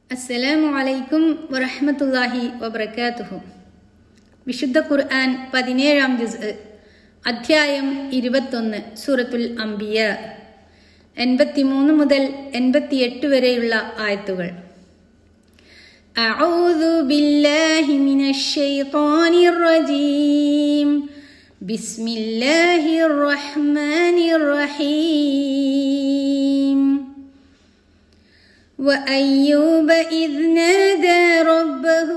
അസ്സലാമു അലൈക്കും വറഹ്മത്തുള്ളാഹി വബർക്കാത്തുഹു വിശുദ്ധ ഖുർആൻ പതിനേഴാം ജുസ് അധ്യായം ഇരുപത്തൊന്ന് സൂറത്തുൽ അംബിയ എൺപത്തിമൂന്ന് മുതൽ എൺപത്തിയെട്ട് വരെയുള്ള ആയത്തുകൾ أعوذ بالله من الشيطان الرجيم بسم الله الرحمن الرحيم وأيوب إذ نادى ربه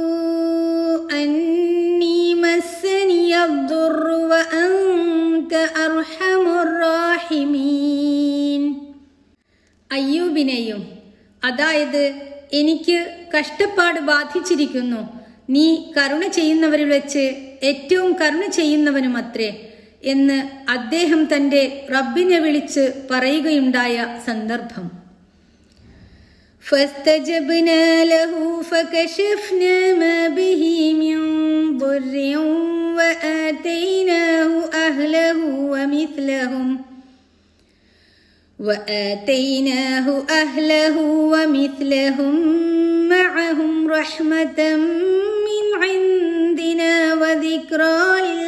أني مسني الضر وأنت أرحم الراحمين അയ്യൂബിനെയും അതായത് എനിക്ക് കഷ്ടപ്പാട് ബാധിച്ചിരിക്കുന്നു നീ കരുണ ചെയ്യുന്നവരിൽ വെച്ച് ഏറ്റവും കരുണ ചെയ്യുന്നവനുമത്രേ എന്ന് അദ്ദേഹം തന്റെ റബ്ബിനെ വിളിച്ച് പറയുകയുണ്ടായ സന്ദർഭം فاستجبنا له فكشفنا ما به من ضر وآتيناه أهله ومثلهم وآتيناه أهله ومثلهم معهم رحمة من عندنا وذكرى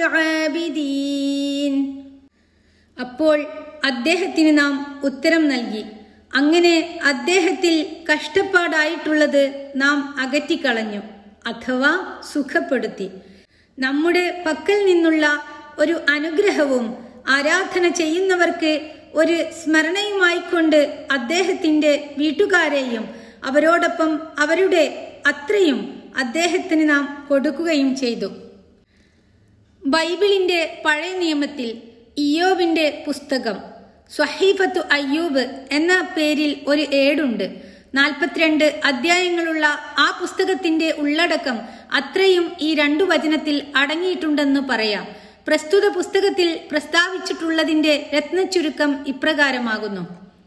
للعابدين അപ്പോൾ അദ്ദേഹത്തിന് നാം ഉത്തരം നൽകി അങ്ങനെ അദ്ദേഹത്തിൽ കഷ്ടപ്പാടായിട്ടുള്ളത് നാം അകറ്റിക്കളഞ്ഞു അഥവാ സുഖപ്പെടുത്തി നമ്മുടെ പക്കൽ നിന്നുള്ള ഒരു അനുഗ്രഹവും ആരാധന ചെയ്യുന്നവർക്ക് ഒരു സ്മരണയുമായിക്കൊണ്ട് അദ്ദേഹത്തിന്റെ വീട്ടുകാരെയും അവരോടൊപ്പം അവരുടെ അത്രയും അദ്ദേഹത്തിന് നാം കൊടുക്കുകയും ചെയ്തു ബൈബിളിന്റെ പഴയ നിയമത്തിൽ ഇയോബിന്റെ പുസ്തകം സ്വഹീഫത്തു അയ്യൂബ് എന്ന പേരിൽ ഒരു ഏടുണ്ട് നാൽപ്പത്തിരണ്ട് അധ്യായങ്ങളുള്ള ആ പുസ്തകത്തിന്റെ ഉള്ളടക്കം അത്രയും ഈ രണ്ടു വചനത്തിൽ അടങ്ങിയിട്ടുണ്ടെന്ന് പറയാം പ്രസ്തുത പുസ്തകത്തിൽ പ്രസ്താവിച്ചിട്ടുള്ളതിന്റെ രത്നച്ചുരുക്കം ഇപ്രകാരമാകുന്നു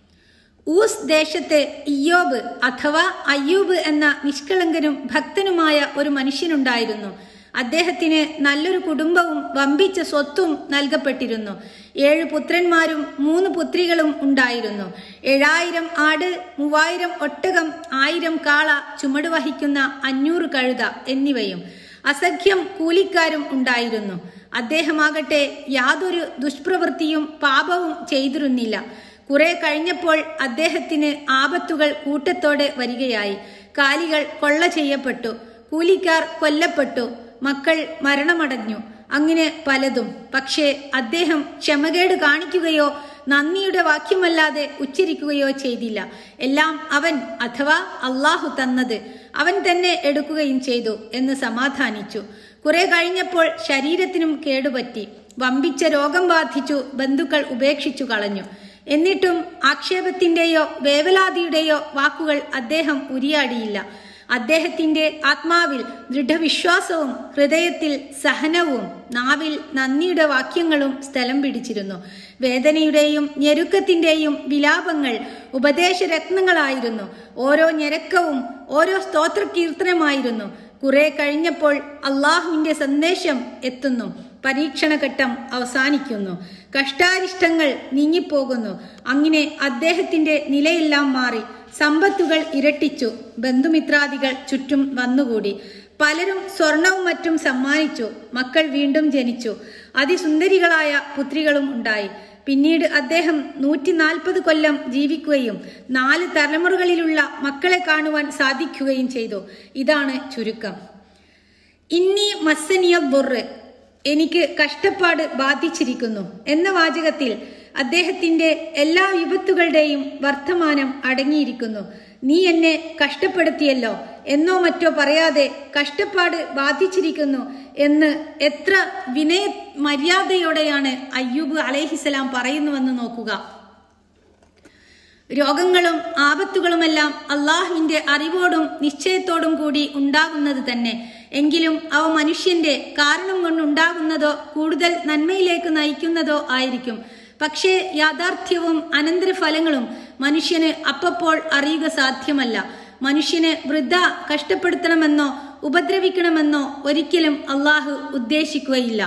ഊസ് ദേശത്തെ ഇയോബ് അഥവാ അയ്യൂബ് എന്ന നിഷ്കളങ്കനും ഭക്തനുമായ ഒരു മനുഷ്യനുണ്ടായിരുന്നു അദ്ദേഹത്തിന് നല്ലൊരു കുടുംബവും വമ്പിച്ച സ്വത്തും നൽകപ്പെട്ടിരുന്നു ഏഴ് പുത്രന്മാരും മൂന്ന് പുത്രികളും ഉണ്ടായിരുന്നു ഏഴായിരം ആട് മൂവായിരം ഒട്ടകം ആയിരം കാള ചുമട് വഹിക്കുന്ന അഞ്ഞൂറ് കഴുത എന്നിവയും അസഖ്യം കൂലിക്കാരും ഉണ്ടായിരുന്നു അദ്ദേഹമാകട്ടെ യാതൊരു ദുഷ്പ്രവൃത്തിയും പാപവും ചെയ്തിരുന്നില്ല കുറെ കഴിഞ്ഞപ്പോൾ അദ്ദേഹത്തിന് ആപത്തുകൾ കൂട്ടത്തോടെ വരികയായി കാലികൾ കൊള്ള ചെയ്യപ്പെട്ടു കൂലിക്കാർ കൊല്ലപ്പെട്ടു മക്കൾ മരണമടഞ്ഞു അങ്ങനെ പലതും പക്ഷേ അദ്ദേഹം ക്ഷമകേട് കാണിക്കുകയോ നന്ദിയുടെ വാക്യമല്ലാതെ ഉച്ചരിക്കുകയോ ചെയ്തില്ല എല്ലാം അവൻ അഥവാ അള്ളാഹു തന്നത് അവൻ തന്നെ എടുക്കുകയും ചെയ്തു എന്ന് സമാധാനിച്ചു കുറെ കഴിഞ്ഞപ്പോൾ ശരീരത്തിനും കേടുപറ്റി വമ്പിച്ച രോഗം ബാധിച്ചു ബന്ധുക്കൾ ഉപേക്ഷിച്ചു കളഞ്ഞു എന്നിട്ടും ആക്ഷേപത്തിന്റെയോ വേവലാതിയുടെയോ വാക്കുകൾ അദ്ദേഹം ഉരിയാടിയില്ല അദ്ദേഹത്തിന്റെ ആത്മാവിൽ ദൃഢവിശ്വാസവും ഹൃദയത്തിൽ സഹനവും നാവിൽ നന്ദിയുടെ വാക്യങ്ങളും സ്ഥലം പിടിച്ചിരുന്നു വേദനയുടെയും ഞെരുക്കത്തിന്റെയും വിലാപങ്ങൾ ഉപദേശരത്നങ്ങളായിരുന്നു ഓരോ ഞെരക്കവും ഓരോ സ്തോത്ര കീർത്തനമായിരുന്നു കുറെ കഴിഞ്ഞപ്പോൾ അള്ളാഹുവിന്റെ സന്ദേശം എത്തുന്നു പരീക്ഷണഘട്ടം അവസാനിക്കുന്നു കഷ്ടാരിഷ്ടങ്ങൾ നീങ്ങിപ്പോകുന്നു അങ്ങനെ അദ്ദേഹത്തിന്റെ നിലയെല്ലാം മാറി സമ്പത്തുകൾ ഇരട്ടിച്ചു ബന്ധുമിത്രാദികൾ ചുറ്റും വന്നുകൂടി പലരും സ്വർണവും മറ്റും സമ്മാനിച്ചു മക്കൾ വീണ്ടും ജനിച്ചു അതിസുന്ദരികളായ പുത്രികളും ഉണ്ടായി പിന്നീട് അദ്ദേഹം നൂറ്റി നാൽപ്പത് കൊല്ലം ജീവിക്കുകയും നാല് തലമുറകളിലുള്ള മക്കളെ കാണുവാൻ സാധിക്കുകയും ചെയ്തു ഇതാണ് ചുരുക്കം ഇന്നി മസ്സനിയ ബുറ് എനിക്ക് കഷ്ടപ്പാട് ബാധിച്ചിരിക്കുന്നു എന്ന വാചകത്തിൽ അദ്ദേഹത്തിന്റെ എല്ലാ വിപത്തുകളുടെയും വർത്തമാനം അടങ്ങിയിരിക്കുന്നു നീ എന്നെ കഷ്ടപ്പെടുത്തിയല്ലോ എന്നോ മറ്റോ പറയാതെ കഷ്ടപ്പാട് ബാധിച്ചിരിക്കുന്നു എന്ന് എത്ര വിനയ മര്യാദയോടെയാണ് അയ്യൂബ് അലൈഹിസലാം പറയുന്നുവെന്ന് നോക്കുക രോഗങ്ങളും ആപത്തുകളുമെല്ലാം അള്ളാഹുവിന്റെ അറിവോടും നിശ്ചയത്തോടും കൂടി ഉണ്ടാകുന്നത് തന്നെ എങ്കിലും അവ മനുഷ്യന്റെ കാരണം കൊണ്ടുണ്ടാകുന്നതോ കൂടുതൽ നന്മയിലേക്ക് നയിക്കുന്നതോ ആയിരിക്കും പക്ഷേ യാഥാർത്ഥ്യവും അനന്തരഫലങ്ങളും മനുഷ്യന് അപ്പപ്പോൾ അറിയുക സാധ്യമല്ല മനുഷ്യന് വൃദ്ധ കഷ്ടപ്പെടുത്തണമെന്നോ ഉപദ്രവിക്കണമെന്നോ ഒരിക്കലും അള്ളാഹു ഉദ്ദേശിക്കുകയില്ല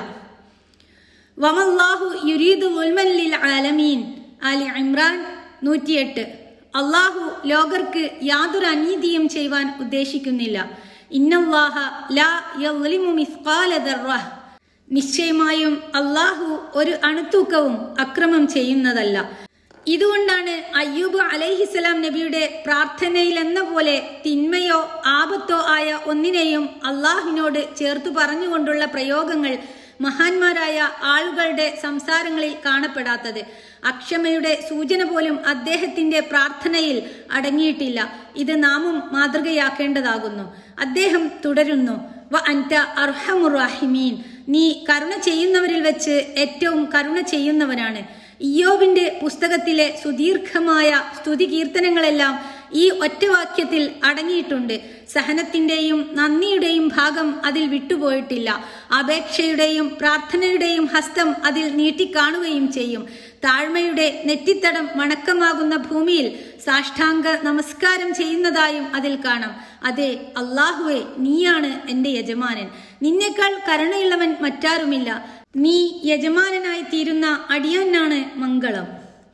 വമല്ലാഹു യുരീദു ഉൽമല്ലിൽ ആലമീൻ അലി ഇമ്രാൻ നൂറ്റിയെട്ട് അള്ളാഹു ലോകർക്ക് യാതൊരു അനീതിയും ചെയ്യുവാൻ ഉദ്ദേശിക്കുന്നില്ല ഇന്നല്ലാഹ ലാ യളിമു മിസ്കാല ദർറ നിശ്ചയമായും അള്ളാഹു ഒരു അണുത്തൂക്കവും അക്രമം ചെയ്യുന്നതല്ല ഇതുകൊണ്ടാണ് അയ്യൂബ് അലൈഹിസലാം നബിയുടെ പ്രാർത്ഥനയിൽ എന്ന പോലെ തിന്മയോ ആപത്തോ ആയ ഒന്നിനെയും അള്ളാഹുവിനോട് ചേർത്തു പറഞ്ഞുകൊണ്ടുള്ള പ്രയോഗങ്ങൾ മഹാന്മാരായ ആളുകളുടെ സംസാരങ്ങളിൽ കാണപ്പെടാത്തത് അക്ഷമയുടെ സൂചന പോലും അദ്ദേഹത്തിന്റെ പ്രാർത്ഥനയിൽ അടങ്ങിയിട്ടില്ല ഇത് നാമും മാതൃകയാക്കേണ്ടതാകുന്നു അദ്ദേഹം തുടരുന്നു വ അൻത അർഹമുറാഹിമീൻ നീ കരുണ ചെയ്യുന്നവരിൽ വെച്ച് ഏറ്റവും കരുണ ചെയ്യുന്നവനാണ് ഇയോബിന്റെ പുസ്തകത്തിലെ സുദീർഘമായ സ്തുതി കീർത്തനങ്ങളെല്ലാം ഈ ഒറ്റവാക്യത്തിൽ അടങ്ങിയിട്ടുണ്ട് സഹനത്തിന്റെയും നന്ദിയുടെയും ഭാഗം അതിൽ വിട്ടുപോയിട്ടില്ല അപേക്ഷയുടെയും പ്രാർത്ഥനയുടെയും ഹസ്തം അതിൽ നീട്ടിക്കാണുകയും ചെയ്യും താഴ്മയുടെ നെറ്റിത്തടം മണക്കമാകുന്ന ഭൂമിയിൽ സാഷ്ടാംഗ നമസ്കാരം ചെയ്യുന്നതായും അതിൽ കാണാം അതെ അള്ളാഹുവെ നീയാണ് എന്റെ യജമാനൻ നിന്നേക്കാൾ കരുണയുള്ളവൻ മറ്റാരുമില്ല നീ യജമാനനായി തീരുന്ന അടിയാനാണ് മംഗളം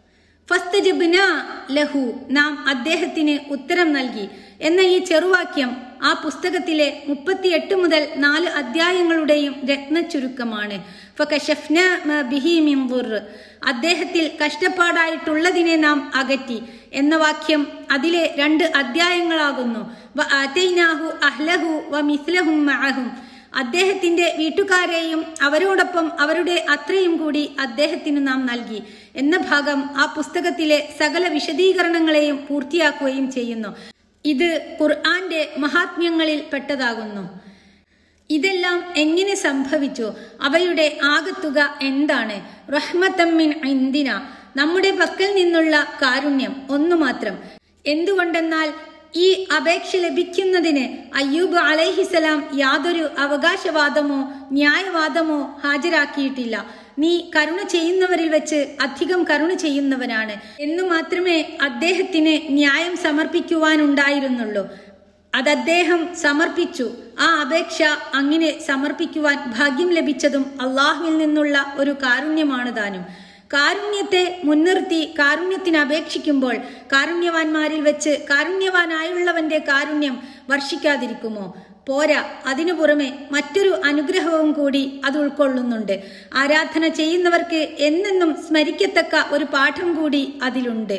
ഫസ്തജബ്ന ലഹു നാം അദ്ദേഹത്തിന് ഉത്തരം നൽകി എന്ന ഈ ചെറുവാക്യം ആ പുസ്തകത്തിലെ മുപ്പത്തിയെട്ട് മുതൽ നാല് അധ്യായങ്ങളുടെയും രത്നച്ചുരുക്കമാണ് ഫകശഫ്ന മാ ബിഹി മിൻ ദുർർ. അദ്ദേഹത്തിൽ കഷ്ടപ്പാടായിട്ടുള്ളതിനെ നാം അകറ്റി എന്ന വാക്യം അതിലെ രണ്ട് അധ്യായങ്ങളാകുന്നു വ ആതൈനാഹു അഹ്ലഹു വ മിസ്ലഹും മഅഹും അദ്ദേഹത്തിന്റെ വീട്ടുകാരെയും അവരോടൊപ്പം അവരുടെ അത്രയും കൂടി അദ്ദേഹത്തിന് നാം നൽകി എന്ന ഭാഗം ആ പുസ്തകത്തിലെ സകല വിശദീകരണങ്ങളെയും പൂർത്തിയാക്കുകയും ചെയ്യുന്നു ഇത് ഖുർആന്റെ മഹാത്മ്യങ്ങളിൽ പെട്ടതാകുന്നു ഇതെല്ലാം എങ്ങനെ സംഭവിച്ചു അവയുടെ ആകത്തുക എന്താണ് റഹ്മത്തമ്മിൻ ഇന്ദിന നമ്മുടെ പക്കൽ നിന്നുള്ള കാരുണ്യം ഒന്നു മാത്രം എന്തുകൊണ്ടെന്നാൽ ഈ അപേക്ഷ ലഭിക്കുന്നതിന് അയ്യൂബ് അലൈഹിസലാം യാതൊരു അവകാശവാദമോ ന്യായവാദമോ ഹാജരാക്കിയിട്ടില്ല നീ കരുണ ചെയ്യുന്നവരിൽ വെച്ച് അധികം കരുണ ചെയ്യുന്നവനാണ് എന്നു മാത്രമേ അദ്ദേഹത്തിന് ന്യായം സമർപ്പിക്കുവാനുണ്ടായിരുന്നുള്ളൂ അത് അദ്ദേഹം സമർപ്പിച്ചു ആ അപേക്ഷ അങ്ങനെ സമർപ്പിക്കുവാൻ ഭാഗ്യം ലഭിച്ചതും അള്ളാഹുവിൽ നിന്നുള്ള ഒരു കാരുണ്യമാണ് താനും കാരുണ്യത്തെ മുൻനിർത്തി കാരുണ്യത്തിന് അപേക്ഷിക്കുമ്പോൾ കാരുണ്യവാന്മാരിൽ വെച്ച് കാരുണ്യവാനായുള്ളവന്റെ കാരുണ്യം വർഷിക്കാതിരിക്കുമോ പോരാ അതിനു പുറമെ മറ്റൊരു അനുഗ്രഹവും കൂടി അത് ഉൾക്കൊള്ളുന്നുണ്ട് ആരാധന ചെയ്യുന്നവർക്ക് എന്നെന്നും സ്മരിക്കത്തക്ക ഒരു പാഠം കൂടി അതിലുണ്ട്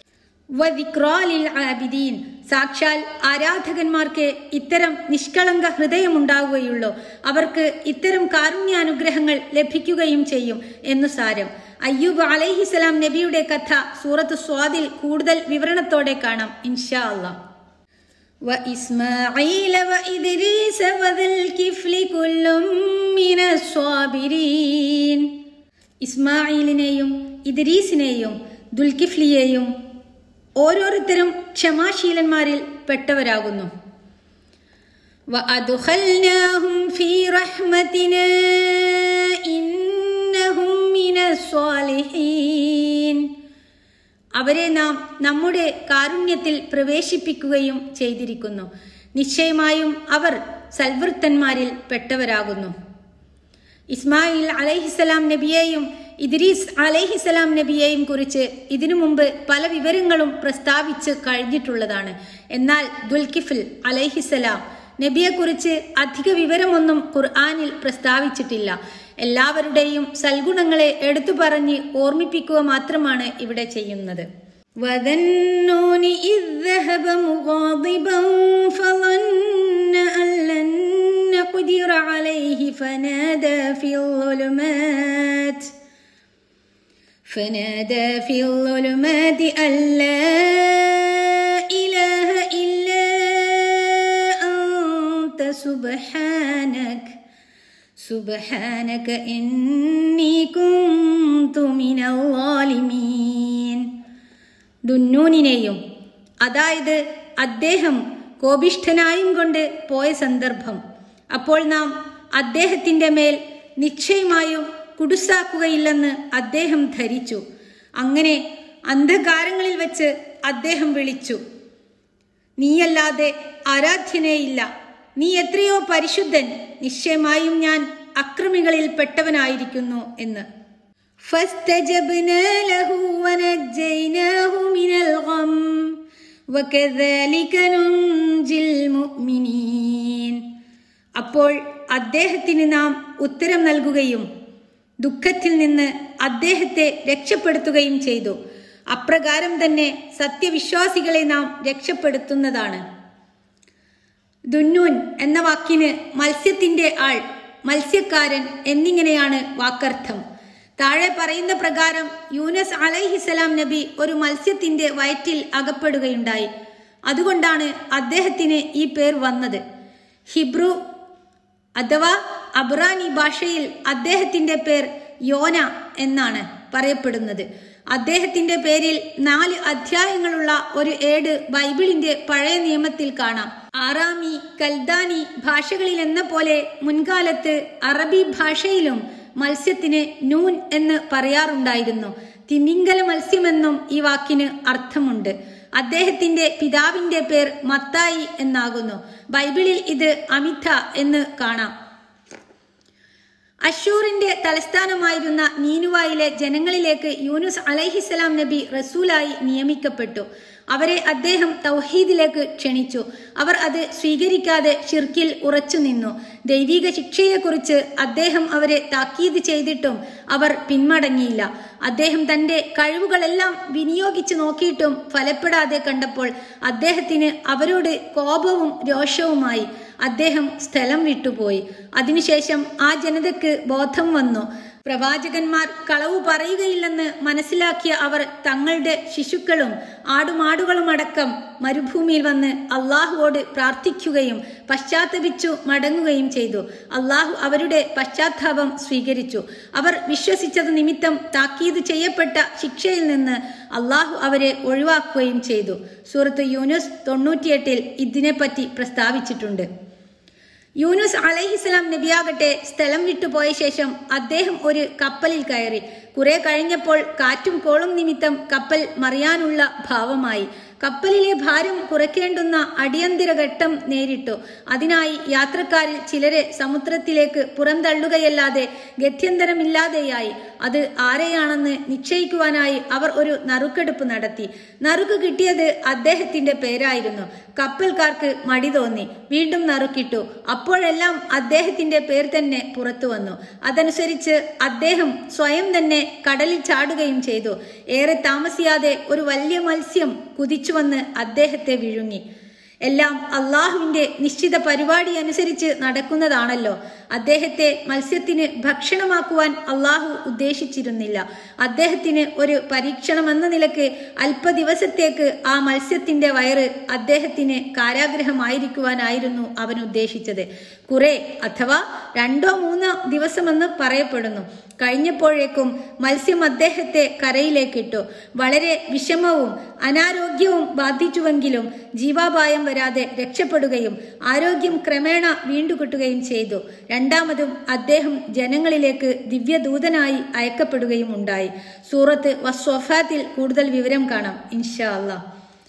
വദിക്രാലിൽ ആബിദീൻ സാക്ഷാൽ ആരാധകന്മാർക്ക് ഇത്തരം നിഷ്കളങ്ക ഹൃദയമുണ്ടാവുകയുള്ളൂ അവർക്ക് ഇത്തരം കാരുണ്യാനുഗ്രഹങ്ങൾ ലഭിക്കുകയും ചെയ്യും എന്നു സാരം അയ്യൂബ് അലൈഹിസലാം നബിയുടെ കഥ സൂറത്ത് സ്വാദിൽ കൂടുതൽ വിവരണത്തോടെ കാണാം ഇൻഷാ അള്ളാഹ് وإسماعيل وإدريس وذا الكفل كل من الصابرين ഇസ്മായിലിനെയും ഇദ്രീസിനെയും ദുൽകിഫ്ലിയെയും ഓരോരുത്തരും ക്ഷമാശീലന്മാരിൽ പെട്ടവരാകുന്നു وأدخلناهم في رحمتنا إنهم من الصالحين അവരെ നാം നമ്മുടെ കാരുണ്യത്തിൽ പ്രവേശിപ്പിക്കുകയും ചെയ്തിരിക്കുന്നു നിശ്ചയമായും അവർ സൽവൃത്തന്മാരിൽ പെട്ടവരാകുന്നു ഇസ്മായിൽ അലൈഹിസലാം നബിയെയും ഇദ്രീസ് അലൈഹിസലാം നബിയെയും കുറിച്ച് ഇതിനു മുമ്പ് പല വിവരങ്ങളും പ്രസ്താവിച്ച് കഴിഞ്ഞിട്ടുള്ളതാണ് എന്നാൽ ദുൽകിഫിൽ അലൈഹിസലാം നബിയെക്കുറിച്ച് അധിക വിവരമൊന്നും ഖുർആാനിൽ പ്രസ്താവിച്ചിട്ടില്ല എല്ലാവരുടെയും സൽഗുണങ്ങളെ എടുത്തു പറഞ്ഞ് ഓർമ്മിപ്പിക്കുക മാത്രമാണ് ഇവിടെ ചെയ്യുന്നത് وذنون إذ ذهب مغاضبا فظن أن لن نقدر عليه فنادى في الظلمات فنادى في الظلمات أن لا إله إلا أنت سبحانك سبحانك إني كنت من الظالمين ദുന്നൂനിനെയും അതായത് അദ്ദേഹം കോപിഷ്ഠനായും കൊണ്ട് പോയ സന്ദർഭം അപ്പോൾ നാം അദ്ദേഹത്തിന്റെ മേൽ നിശ്ചയമായും കുടുസാക്കുകയില്ലെന്ന് അദ്ദേഹം ധരിച്ചു അങ്ങനെ അന്ധകാരങ്ങളിൽ വെച്ച് അദ്ദേഹം വിളിച്ചു നീയല്ലാതെ ആരാധ്യനേയില്ല നീ എത്രയോ പരിശുദ്ധൻ നിശ്ചയമായും ഞാൻ അക്രമികളിൽ പെട്ടവനായിരിക്കുന്നു എന്ന് فاستجبنا له ونجيناه من الغم وكذلك ننجي المؤمنين അപ്പോൾ അദ്ദേഹത്തിന് നാം ഉത്തരം നൽകുകയും ദുഃഖത്തിൽ നിന്ന് അദ്ദേഹത്തെ രക്ഷപ്പെടുത്തുകയും ചെയ്തു അപ്രകാരം തന്നെ സത്യവിശ്വാസികളെ നാം രക്ഷപ്പെടുത്തുന്നതാണ് ദുന്നൂൻ എന്ന വാക്കിന് മത്സ്യത്തിന്റെ ആൾ മത്സ്യക്കാരൻ എന്നിങ്ങനെയാണ് വാക്കർത്ഥം താഴെ പറയുന്ന പ്രകാരം യൂനസ് അലൈഹിസലാം നബി ഒരു മത്സ്യത്തിന്റെ വയറ്റിൽ അകപ്പെടുകയുണ്ടായി അതുകൊണ്ടാണ് അദ്ദേഹത്തിന് ഈ പേർ വന്നത് ഹിബ്രു അഥവാ അബ്രാനി ഭാഷയിൽ അദ്ദേഹത്തിന്റെ പേർ യോന എന്നാണ് പറയപ്പെടുന്നത് അദ്ദേഹത്തിന്റെ പേരിൽ നാല് അധ്യായങ്ങളുള്ള ഒരു ഏട് ബൈബിളിന്റെ പഴയ നിയമത്തിൽ കാണാം ആറാമി കൽദാനി ഭാഷകളിൽ എന്ന പോലെ മുൻകാലത്ത് അറബി ഭാഷയിലും മത്സ്യത്തിന് നൂൻ എന്ന് പറയാറുണ്ടായിരുന്നു തിമിംഗല മത്സ്യമെന്നും ഈ വാക്കിന് അർത്ഥമുണ്ട് അദ്ദേഹത്തിന്റെ പിതാവിന്റെ പേർ മത്തായി എന്നാകുന്നു ബൈബിളിൽ ഇത് അമിത എന്ന് കാണാം അഷൂറിന്റെ തലസ്ഥാനമായിരുന്ന നീനുവായിലെ ജനങ്ങളിലേക്ക് യൂനുസ് അലൈഹിസ്സലാം നബി റസൂലായി നിയമിക്കപ്പെട്ടു അവരെ അദ്ദേഹം തൗഹീദിലേക്ക് ക്ഷണിച്ചു അവർ അത് സ്വീകരിക്കാതെ ഷിർക്കിൽ ഉറച്ചു നിന്നു ദൈവിക ശിക്ഷയെക്കുറിച്ച് അദ്ദേഹം അവരെ താക്കീത് ചെയ്തിട്ടും അവർ പിന്മടങ്ങിയില്ല അദ്ദേഹം തന്റെ കഴിവുകളെല്ലാം വിനിയോഗിച്ചു നോക്കിയിട്ടും ഫലപ്പെടാതെ കണ്ടപ്പോൾ അദ്ദേഹത്തിന് അവരോട് കോപവും രോഷവുമായി അദ്ദേഹം സ്ഥലം വിട്ടുപോയി അതിനുശേഷം ആ ജനതയ്ക്ക് ബോധം വന്നു പ്രവാചകന്മാർ കളവ് പറയുകയില്ലെന്ന് മനസ്സിലാക്കിയ അവർ തങ്ങളുടെ ശിശുക്കളും ആടുമാടുകളും അടക്കം മരുഭൂമിയിൽ വന്ന് അള്ളാഹുവോട് പ്രാർത്ഥിക്കുകയും പശ്ചാത്തപിച്ചു മടങ്ങുകയും ചെയ്തു അള്ളാഹു അവരുടെ പശ്ചാത്താപം സ്വീകരിച്ചു അവർ വിശ്വസിച്ചത് നിമിത്തം താക്കീത് ചെയ്യപ്പെട്ട ശിക്ഷയിൽ നിന്ന് അള്ളാഹു അവരെ ഒഴിവാക്കുകയും ചെയ്തു സൂറത്ത് യൂനുസ് തൊണ്ണൂറ്റിയെട്ടിൽ ഇതിനെപ്പറ്റി പ്രസ്താവിച്ചിട്ടുണ്ട് യൂനുസ് അലൈഹിസ്ലാം നബിയാകട്ടെ സ്ഥലം വിട്ടുപോയ ശേഷം അദ്ദേഹം ഒരു കപ്പലിൽ കയറി കുറെ കഴിഞ്ഞപ്പോൾ കാറ്റും കോളും നിമിത്തം കപ്പൽ മറിയാനുള്ള ഭാവമായി കപ്പലിലെ ഭാരം കുറയ്ക്കേണ്ടുന്ന അടിയന്തര ഘട്ടം നേരിട്ടു അതിനായി യാത്രക്കാരിൽ ചിലരെ സമുദ്രത്തിലേക്ക് പുറന്തള്ളുകയല്ലാതെ ഗത്യന്തരമില്ലാതെയായി അത് ആരെയാണെന്ന് നിശ്ചയിക്കുവാനായി അവർ ഒരു നറുക്കെടുപ്പ് നടത്തി നറുക്ക് കിട്ടിയത് അദ്ദേഹത്തിന്റെ പേരായിരുന്നു കപ്പൽക്കാർക്ക് മടി തോന്നി വീണ്ടും നറുക്കിട്ടു അപ്പോഴെല്ലാം അദ്ദേഹത്തിന്റെ പേർ തന്നെ പുറത്തു വന്നു അതനുസരിച്ച് അദ്ദേഹം സ്വയം തന്നെ കടലിൽ ചാടുകയും ചെയ്തു ഏറെ താമസിയാതെ ഒരു വലിയ മത്സ്യം കുതിച്ചു വന്ന് അദ്ദേഹത്തെ വിഴുങ്ങി എല്ലാം അള്ളാഹുവിന്റെ നിശ്ചിത പരിപാടി അനുസരിച്ച് നടക്കുന്നതാണല്ലോ അദ്ദേഹത്തെ മത്സ്യത്തിന് ഭക്ഷണമാക്കുവാൻ അള്ളാഹു ഉദ്ദേശിച്ചിരുന്നില്ല അദ്ദേഹത്തിന് ഒരു പരീക്ഷണം എന്ന നിലക്ക് അല്പ ദിവസത്തേക്ക് ആ മത്സ്യത്തിന്റെ വയറ് അദ്ദേഹത്തിന് കാരാഗ്രഹമായിരിക്കുവാനായിരുന്നു അവൻ ഉദ്ദേശിച്ചത് കുറെ അഥവാ രണ്ടോ മൂന്നോ ദിവസമെന്ന് പറയപ്പെടുന്നു കഴിഞ്ഞപ്പോഴേക്കും മത്സ്യം അദ്ദേഹത്തെ കരയിലേക്കിട്ടു വളരെ വിഷമവും അനാരോഗ്യവും ബാധിച്ചുവെങ്കിലും ജീവാപായം വരാതെ രക്ഷപ്പെടുകയും ആരോഗ്യം ക്രമേണ വീണ്ടുകിട്ടുകയും ചെയ്തു രണ്ടാമതും അദ്ദേഹം ജനങ്ങളിലേക്ക് ദിവ്യദൂതനായി അയക്കപ്പെടുകയും ഉണ്ടായി സൂറത്ത് വസ്വഫാത്തിൽ കൂടുതൽ വിവരം കാണാം ഇൻഷാ അള്ളാഹ്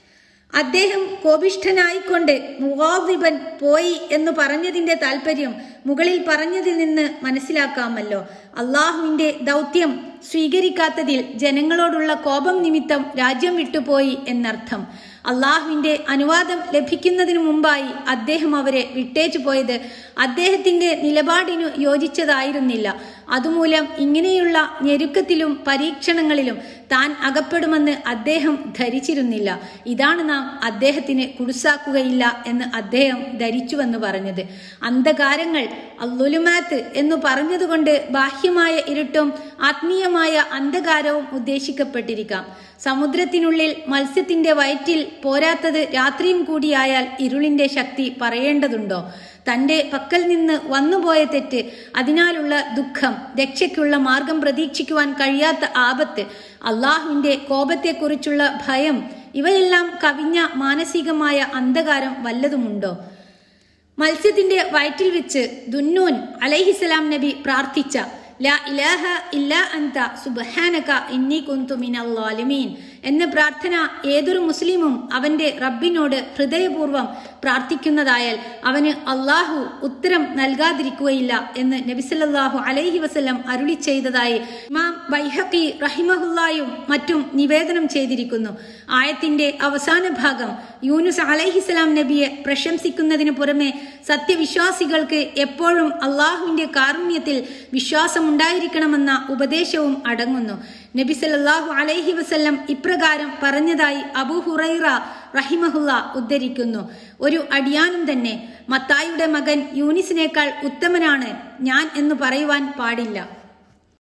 അദ്ദേഹം കോപിഷ്ഠനായിക്കൊണ്ട് മുവാദിബൻ പോയി എന്ന് പറഞ്ഞതിന്റെ താല്പര്യം മുകളിൽ പറഞ്ഞതിൽ നിന്ന് മനസ്സിലാക്കാമല്ലോ അള്ളാഹുവിന്റെ ദൗത്യം സ്വീകരിക്കാത്തതിൽ ജനങ്ങളോടുള്ള കോപം നിമിത്തം രാജ്യം വിട്ടുപോയി എന്നർത്ഥം അള്ളാഹുവിന്റെ അനുവാദം ലഭിക്കുന്നതിനു മുമ്പായി അദ്ദേഹം അവരെ വിട്ടേച്ചു പോയത് അദ്ദേഹത്തിന്റെ നിലപാടിനു യോജിച്ചതായിരുന്നില്ല അതുമൂലം ഇങ്ങനെയുള്ള ഞെരുക്കത്തിലും പരീക്ഷണങ്ങളിലും താൻ അകപ്പെടുമെന്ന് അദ്ദേഹം ധരിച്ചിരുന്നില്ല ഇതാണ് നാം അദ്ദേഹത്തിന് കുടുസാക്കുകയില്ല എന്ന് അദ്ദേഹം ധരിച്ചുവെന്ന് പറഞ്ഞത് അന്ധകാരങ്ങൾ അല്ലുലുമാത്ത് എന്ന് പറഞ്ഞതുകൊണ്ട് ബാഹ്യമായ ഇരുട്ടും ആത്മീയമായ അന്ധകാരവും ഉദ്ദേശിക്കപ്പെട്ടിരിക്കാം സമുദ്രത്തിനുള്ളിൽ മത്സ്യത്തിന്റെ വയറ്റിൽ പോരാത്തത് രാത്രിയും കൂടിയായാൽ ഇരുളിന്റെ ശക്തി പറയേണ്ടതുണ്ടോ തന്റെ പക്കൽ നിന്ന് വന്നുപോയ തെറ്റ് അതിനാലുള്ള ദുഃഖം രക്ഷയ്ക്കുള്ള മാർഗം പ്രതീക്ഷിക്കുവാൻ കഴിയാത്ത ആപത്ത് അള്ളാഹുവിന്റെ കോപത്തെക്കുറിച്ചുള്ള ഭയം ഇവയെല്ലാം കവിഞ്ഞ മാനസികമായ അന്ധകാരം വല്ലതുമുണ്ടോ മത്സ്യത്തിന്റെ വയറ്റിൽ വെച്ച് ദുന്നൂൻ അലൈഹിസലാം നബി പ്രാർത്ഥിച്ച ലാ ഇലാഹ ഇല്ലാ അന്ത സുബ്ഹാനക ഇന്നി കുന്തു മിനൽ ളാലിമീൻ എന്ന പ്രാർത്ഥന ഏതൊരു മുസ്ലിമും അവന്റെ റബ്ബിനോട് ഹൃദയപൂർവ്വം പ്രാർത്ഥിക്കുന്നതായാൽ അവന് അള്ളാഹു ഉത്തരം നൽകാതിരിക്കുകയില്ല എന്ന് നബിസല്ലാഹു അലൈഹി വസല്ലം അരുളി ചെയ്തതായി ഇമാം ബൈഹഖി റഹിമഹുല്ലായും മറ്റും നിവേദനം ചെയ്തിരിക്കുന്നു ആയത്തിന്റെ അവസാന ഭാഗം യൂനുസ് അലൈഹിസ്സലാം നബിയെ പ്രശംസിക്കുന്നതിന് പുറമെ സത്യവിശ്വാസികൾക്ക് എപ്പോഴും അള്ളാഹുവിന്റെ കാരുണ്യത്തിൽ വിശ്വാസമുണ്ടായിരിക്കണമെന്ന ഉപദേശവും അടങ്ങുന്നു നബി സല്ലല്ലാഹു അലൈഹി വസല്ലം ഇപ്രകാരം പറഞ്ഞതായി അബൂ ഹുറൈറ റഹിമഹുല്ല ഉദ്ധരിക്കുന്നു ഒരു അടിയാനും തന്നെ മത്തായിയുടെ മകൻ യൂനിസിനേക്കാൾ ഉത്തമനാണ് ഞാൻ എന്ന് പറയുവാൻ പാടില്ല